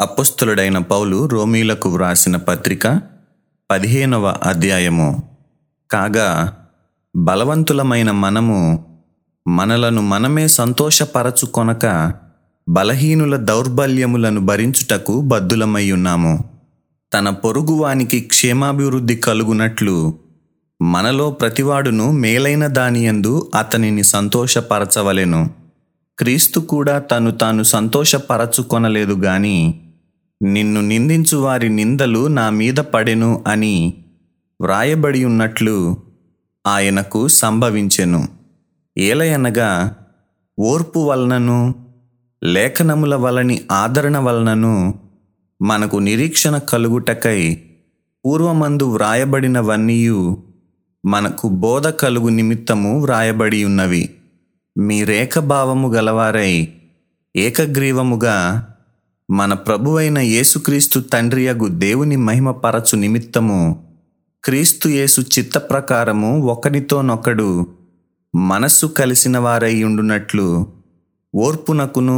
అపుస్తులుడైన పౌలు రోమీలకు వ్రాసిన పత్రిక పదిహేనవ అధ్యాయము కాగా బలవంతులమైన మనము మనలను మనమే సంతోషపరచుకొనక బలహీనుల దౌర్బల్యములను భరించుటకు బద్దులమై ఉన్నాము తన పొరుగువానికి క్షేమాభివృద్ధి కలుగునట్లు మనలో ప్రతివాడును మేలైన దానియందు అతనిని సంతోషపరచవలెను క్రీస్తు కూడా తను తాను సంతోషపరచుకొనలేదు గాని నిన్ను నిందించు వారి నిందలు నా మీద పడెను అని వ్రాయబడి ఉన్నట్లు ఆయనకు సంభవించెను ఏలయనగా ఓర్పు వలనను లేఖనముల వలని ఆదరణ వలనను మనకు నిరీక్షణ కలుగుటకై పూర్వమందు వ్రాయబడినవన్నీయు మనకు బోధ కలుగు నిమిత్తము వ్రాయబడి ఉన్నవి మీరేకభావము గలవారై ఏకగ్రీవముగా మన ప్రభువైన యేసుక్రీస్తు తండ్రియగు దేవుని మహిమపరచు నిమిత్తము క్రీస్తు యేసు చిత్త ప్రకారము ఒకనితోనొకడు మనస్సు కలిసిన వారై ఉండునట్లు ఓర్పునకును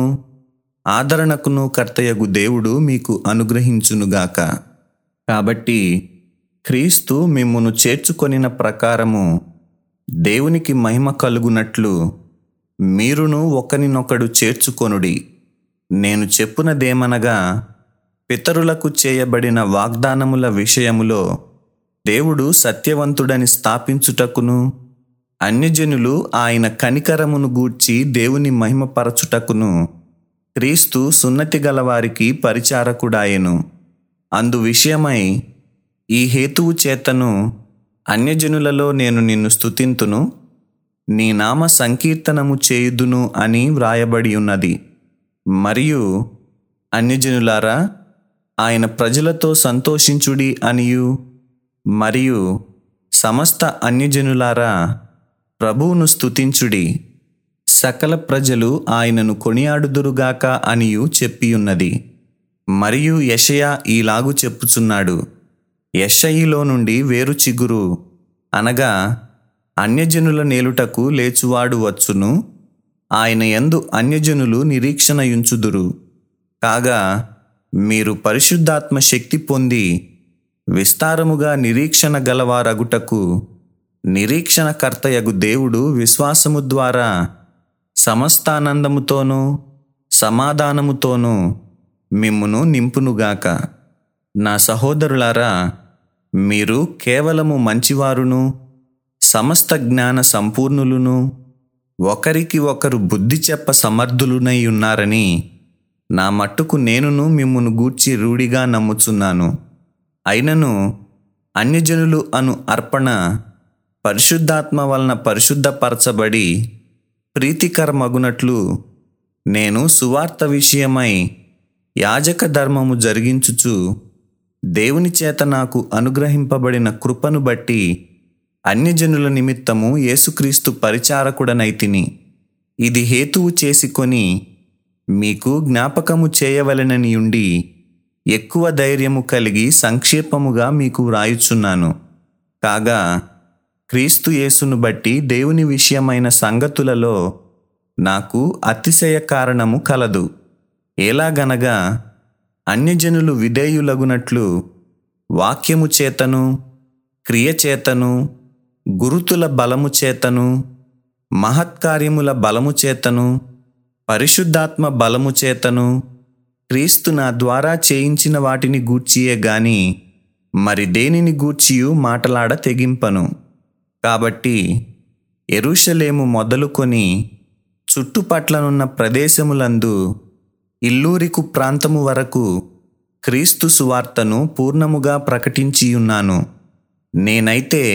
ఆదరణకును కర్తయగు దేవుడు మీకు అనుగ్రహించునుగాక కాబట్టి క్రీస్తు మిమ్మును చేర్చుకొనిన ప్రకారము దేవునికి మహిమ కలుగునట్లు మీరును ఒకనినొకడు చేర్చుకొనుడి నేను చెప్పునదేమనగా పితరులకు చేయబడిన వాగ్దానముల విషయములో దేవుడు సత్యవంతుడని స్థాపించుటకును అన్యజనులు ఆయన కనికరమును గూర్చి దేవుని మహిమపరచుటకును క్రీస్తు సున్నతి గలవారికి పరిచారకుడాయెను అందు విషయమై ఈ హేతువు చేతను అన్యజనులలో నేను నిన్ను స్తుతింతును నీ నామ సంకీర్తనము చేయుదును అని వ్రాయబడి ఉన్నది మరియు అన్యజనులారా ఆయన ప్రజలతో సంతోషించుడి అనియు మరియు సమస్త అన్యజనులారా ప్రభువును స్తుతించుడి సకల ప్రజలు ఆయనను కొనియాడుదురుగాక అనియు చెప్పియున్నది మరియు యషయా ఈలాగు చెప్పుచున్నాడు యషయిలో నుండి వేరు చిగురు అనగా అన్యజనుల నేలుటకు లేచువాడు వచ్చును ఆయన యందు అన్యజనులు నిరీక్షణ యుంచుదురు కాగా మీరు పరిశుద్ధాత్మ శక్తి పొంది విస్తారముగా నిరీక్షణ గలవారగుటకు నిరీక్షణకర్తయగు దేవుడు విశ్వాసము ద్వారా సమస్తానందముతోనూ సమాధానముతోనూ మిమ్మును నింపునుగాక నా సహోదరులారా మీరు కేవలము మంచివారును సమస్త జ్ఞాన సంపూర్ణులును ఒకరికి ఒకరు బుద్ధి చెప్ప సమర్థులునై ఉన్నారని నా మట్టుకు నేనును మిమ్మును గూర్చి రూఢిగా నమ్ముచున్నాను అయినను అన్యజనులు అను అర్పణ పరిశుద్ధాత్మ వలన పరిశుద్ధపరచబడి ప్రీతికరమగునట్లు నేను సువార్త విషయమై యాజక ధర్మము జరిగించుచు దేవుని చేత నాకు అనుగ్రహింపబడిన కృపను బట్టి అన్యజనుల నిమిత్తము యేసుక్రీస్తు పరిచారకుడనైతిని ఇది హేతువు చేసుకొని మీకు జ్ఞాపకము చేయవలెనని ఉండి ఎక్కువ ధైర్యము కలిగి సంక్షేపముగా మీకు వ్రాయుచున్నాను కాగా క్రీస్తు యేసును బట్టి దేవుని విషయమైన సంగతులలో నాకు అతిశయ కారణము కలదు ఎలాగనగా అన్యజనులు విధేయులగునట్లు వాక్యము చేతను క్రియ చేతను గురుతుల బలము చేతను మహత్కార్యముల బలము చేతను పరిశుద్ధాత్మ బలము చేతను క్రీస్తు నా ద్వారా చేయించిన వాటిని గూర్చియే గాని మరి దేనిని గూర్చియు మాటలాడ తెగింపను కాబట్టి ఎరుషలేము మొదలుకొని చుట్టుపట్లనున్న ప్రదేశములందు ఇల్లూరికు ప్రాంతము వరకు క్రీస్తు సువార్తను పూర్ణముగా ప్రకటించియున్నాను నేనైతే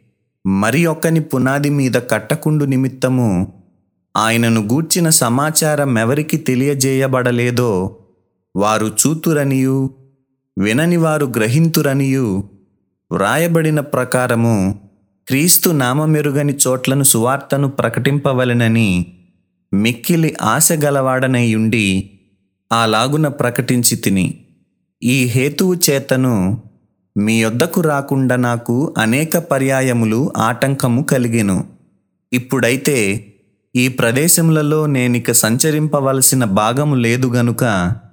మరి ఒక్కని పునాది మీద కట్టకుండు నిమిత్తము ఆయనను గూర్చిన సమాచారం ఎవరికి తెలియజేయబడలేదో వారు చూతురనియు వినని వారు గ్రహింతురనియు వ్రాయబడిన ప్రకారము క్రీస్తు నామమెరుగని చోట్లను సువార్తను ప్రకటింపవలెనని మిక్కిలి ఆశ గలవాడనై ఉండి అలాగున ప్రకటించి తిని ఈ హేతువు చేతను మీ యొద్దకు రాకుండా నాకు అనేక పర్యాయములు ఆటంకము కలిగెను ఇప్పుడైతే ఈ ప్రదేశములలో నేనిక సంచరింపవలసిన భాగము లేదు గనుక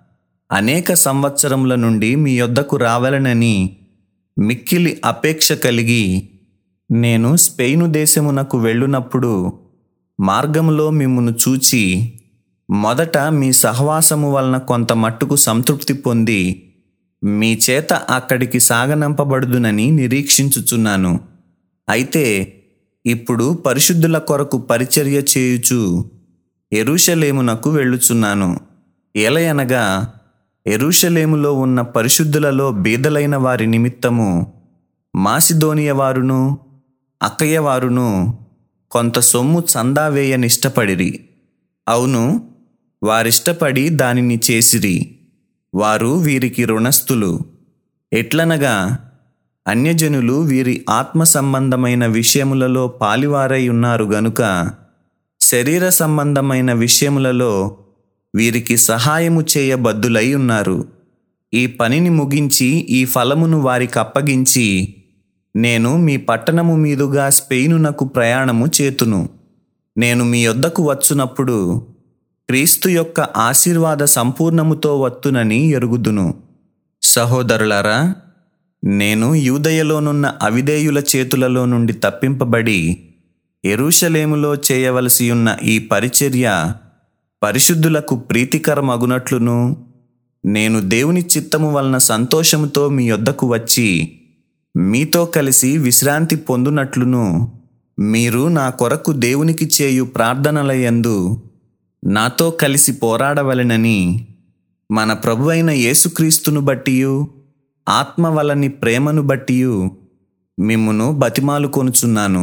అనేక సంవత్సరముల నుండి మీ యొద్దకు రావాలనని మిక్కిలి అపేక్ష కలిగి నేను స్పెయిను దేశమునకు వెళ్ళునప్పుడు మార్గములో మిమ్మును చూచి మొదట మీ సహవాసము వలన కొంత మట్టుకు సంతృప్తి పొంది మీ చేత అక్కడికి సాగనంపబడుదునని నిరీక్షించుచున్నాను అయితే ఇప్పుడు పరిశుద్ధుల కొరకు పరిచర్య చేయుచు ఎరుషలేమునకు వెళ్ళుచున్నాను ఎలయనగా ఎరుషలేములో ఉన్న పరిశుద్ధులలో బీదలైన వారి నిమిత్తము మాసిదోనియ వారును అక్కయ్య వారును కొంత సొమ్ము చందా వేయనిష్టపడిరి అవును వారిష్టపడి దానిని చేసిరి వారు వీరికి రుణస్థులు ఎట్లనగా అన్యజనులు వీరి ఆత్మ సంబంధమైన విషయములలో పాలివారై ఉన్నారు గనుక శరీర సంబంధమైన విషయములలో వీరికి సహాయము చేయబద్దులై ఉన్నారు ఈ పనిని ముగించి ఈ ఫలమును వారికి అప్పగించి నేను మీ పట్టణము మీదుగా స్పెయినునకు ప్రయాణము చేతును నేను మీ యొద్దకు వచ్చునప్పుడు క్రీస్తు యొక్క ఆశీర్వాద సంపూర్ణముతో వత్తునని ఎరుగుదును సహోదరులారా నేను యూదయలోనున్న అవిధేయుల చేతులలో నుండి తప్పింపబడి ఎరుషలేములో చేయవలసి ఉన్న ఈ పరిచర్య పరిశుద్ధులకు ప్రీతికరమగునట్లును నేను దేవుని చిత్తము వలన సంతోషముతో మీ యొద్దకు వచ్చి మీతో కలిసి విశ్రాంతి పొందునట్లును మీరు నా కొరకు దేవునికి చేయు ప్రార్థనలయందు నాతో కలిసి పోరాడవలెనని మన ప్రభు అయిన యేసుక్రీస్తును బట్టియు ఆత్మ వలని ప్రేమను బట్టియు మిమ్మును బతిమాలు కొనుచున్నాను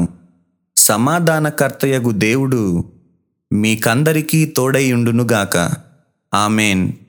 సమాధానకర్తయగు దేవుడు మీకందరికీ తోడైయుండునుగాక ఆమెన్